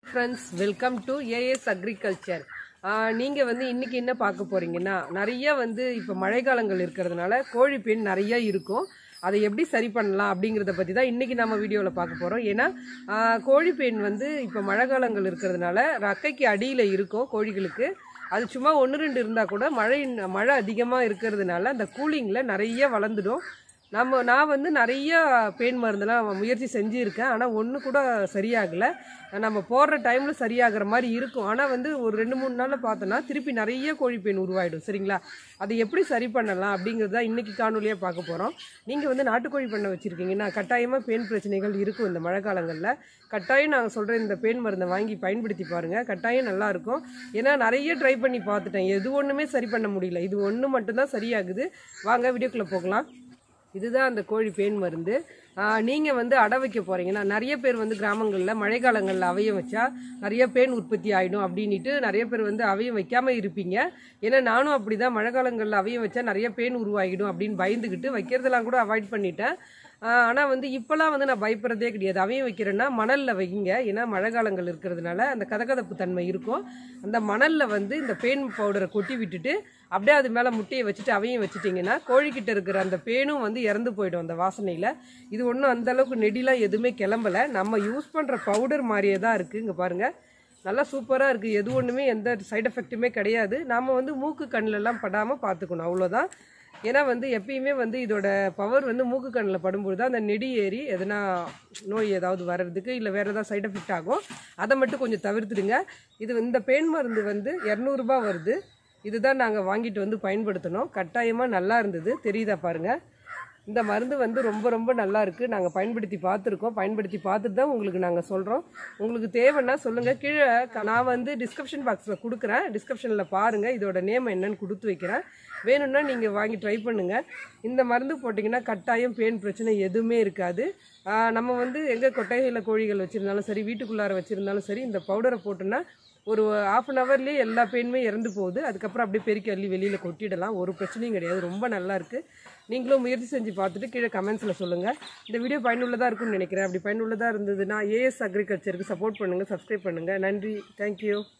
friends welcome to AS agriculture நீங்கள் வந்து இன்னைக்கு என்ன பார்க்க போறீங்கன்னா நிறைய வந்து இப்போ மழைக்காலங்கள் இருக்கிறதுனால கோழி பெண் நிறைய இருக்கும் அதை எப்படி சரி பண்ணலாம் அப்படிங்கிறத பற்றி தான் இன்றைக்கி நம்ம வீடியோவில் பார்க்க போகிறோம் ஏன்னா ஆஹ், கோழி பெண் வந்து இப்போ மழைக்காலங்கள் இருக்கிறதுனால ரக்கைக்கு அடியில் இருக்கும் கோழிகளுக்கு அது சும்மா ஒன்று ரெண்டு இருந்தால் கூட மழை மழை அதிகமாக இருக்கிறதுனால அந்த கூலிங்கில் நிறைய வளர்ந்துடும் நம்ம நான் வந்து நிறைய பெயின் மருந்தெல்லாம் முயற்சி செஞ்சுருக்கேன் ஆனால் ஒன்று கூட சரியாகலை நம்ம போடுற டைமில் சரியாகிற மாதிரி இருக்கும் ஆனால் வந்து ஒரு ரெண்டு மூணு நாளில் பார்த்தோன்னா திருப்பி நிறைய கோழி பெயின் உருவாயிடும் சரிங்களா அதை எப்படி சரி பண்ணலாம் அப்படிங்கிறது தான் இன்றைக்கி காணொலியாக பார்க்க போகிறோம் நீங்கள் வந்து நாட்டுக்கோழி பண்ண வச்சுருக்கீங்கன்னா கட்டாயமாக பெயின் பிரச்சனைகள் இருக்கும் இந்த மழை காலங்களில் கட்டாயம் நாங்கள் சொல்கிற இந்த பெயின் மருந்தை வாங்கி பயன்படுத்தி பாருங்கள் கட்டாயம் நல்லா இருக்கும் ஏன்னா நிறைய ட்ரை பண்ணி பார்த்துட்டேன் எது ஒன்றுமே சரி பண்ண முடியல இது ஒன்று மட்டும்தான் சரியாகுது வாங்க வீடியோக்குள்ளே போகலாம் இதுதான் அந்த கோழி பேன் மருந்து நீங்கள் வந்து அடை வைக்க போகிறீங்கன்னா நிறைய பேர் வந்து கிராமங்களில் மழைக்காலங்களில் அவையம் வச்சா நிறைய பேன் உற்பத்தி ஆகிடும் அப்படின்ட்டு நிறைய பேர் வந்து அவையம் வைக்காமல் இருப்பீங்க ஏன்னா நானும் அப்படி தான் மழைக்காலங்களில் அவையம் வச்சா நிறைய பேன் உருவாகிடும் அப்படின்னு பயந்துக்கிட்டு வைக்கிறதெல்லாம் கூட அவாய்ட் பண்ணிட்டேன் ஆனால் வந்து இப்போலாம் வந்து நான் பயப்படுறதே கிடையாது அவையும் வைக்கிறேன்னா மணலில் வைங்க ஏன்னா மழை காலங்கள் இருக்கிறதுனால அந்த கதகதப்பு தன்மை இருக்கும் அந்த மணலில் வந்து இந்த பேன் பவுடரை கொட்டி விட்டுட்டு அப்படியே அது மேலே முட்டையை வச்சுட்டு அவையும் வச்சுட்டிங்கன்னா கோழிக்கிட்ட இருக்கிற அந்த பேனும் வந்து இறந்து போயிடும் அந்த வாசனையில் இது ஒன்றும் அந்த அளவுக்கு நெடிலாம் எதுவுமே கிளம்பல நம்ம யூஸ் பண்ணுற பவுடர் மாதிரியே தான் இருக்குது இங்கே பாருங்கள் நல்லா சூப்பராக இருக்குது எது ஒன்றுமே எந்த சைடு எஃபெக்ட்டுமே கிடையாது நாம் வந்து மூக்கு கண்ணிலெல்லாம் படாமல் பார்த்துக்கணும் அவ்வளோதான் ஏன்னா வந்து எப்பயுமே வந்து இதோட பவர் வந்து மூக்கு கண்ணில் படும்போது தான் அந்த நெடி ஏறி எதனா நோய் ஏதாவது வர்றதுக்கு இல்லை வேறு ஏதாவது சைடு எஃபெக்ட் ஆகும் அதை மட்டும் கொஞ்சம் தவிர்த்துடுங்க இது இந்த பேன் மருந்து வந்து இரநூறுபா வருது இதுதான் நாங்கள் வாங்கிட்டு வந்து பயன்படுத்தினோம் கட்டாயமாக நல்லா இருந்தது தெரியுதா பாருங்கள் இந்த மருந்து வந்து ரொம்ப ரொம்ப நல்லா இருக்குது நாங்கள் பயன்படுத்தி பார்த்துருக்கோம் பயன்படுத்தி பார்த்துட்டு தான் உங்களுக்கு நாங்கள் சொல்கிறோம் உங்களுக்கு தேவைன்னா சொல்லுங்கள் கீழே க- நான் வந்து டிஸ்கிரிப்ஷன் பாக்ஸில் கொடுக்குறேன் டிஸ்கிரிப்ஷனில் பாருங்கள் இதோட நேம் என்னன்னு கொடுத்து வைக்கிறேன் வேணும்னா நீங்கள் வாங்கி ட்ரை பண்ணுங்கள் இந்த மருந்து போட்டிங்கன்னா கட்டாயம் பேன் பிரச்சனை எதுவுமே இருக்காது ஆஹ் நம்ம வந்து எங்கே கொட்டைகளில் கோழிகள் வச்சுருந்தாலும் சரி வீட்டுக்குள்ளார வச்சுருந்தாலும் சரி இந்த பவுடரை போட்டோன்னா ஒரு ஆஃப் அன் ஹவர்லேயே எல்லா பெயினுமே இறந்து போகுது அதுக்கப்புறம் அப்படியே பெருக்கி அள்ளி வெளியில் கொட்டிடலாம் ஒரு பிரச்சனையும் கிடையாது ரொம்ப நல்லா இருக்குது நீங்களும் முயற்சி செஞ்சு பார்த்துட்டு கீழே கமெண்ட்ஸில் சொல்லுங்கள் இந்த வீடியோ பயனுள்ளதாக இருக்கும்னு நினைக்கிறேன் அப்படி பயனுள்ளதாக இருந்ததுன்னா ஏஎஸ் அக்ரிகல்ச்சருக்கு சப்போர்ட் பண்ணுங்கள் சப்ஸ்கிரைப் பண்ணுங்கள் நன்றி தேங்க்யூ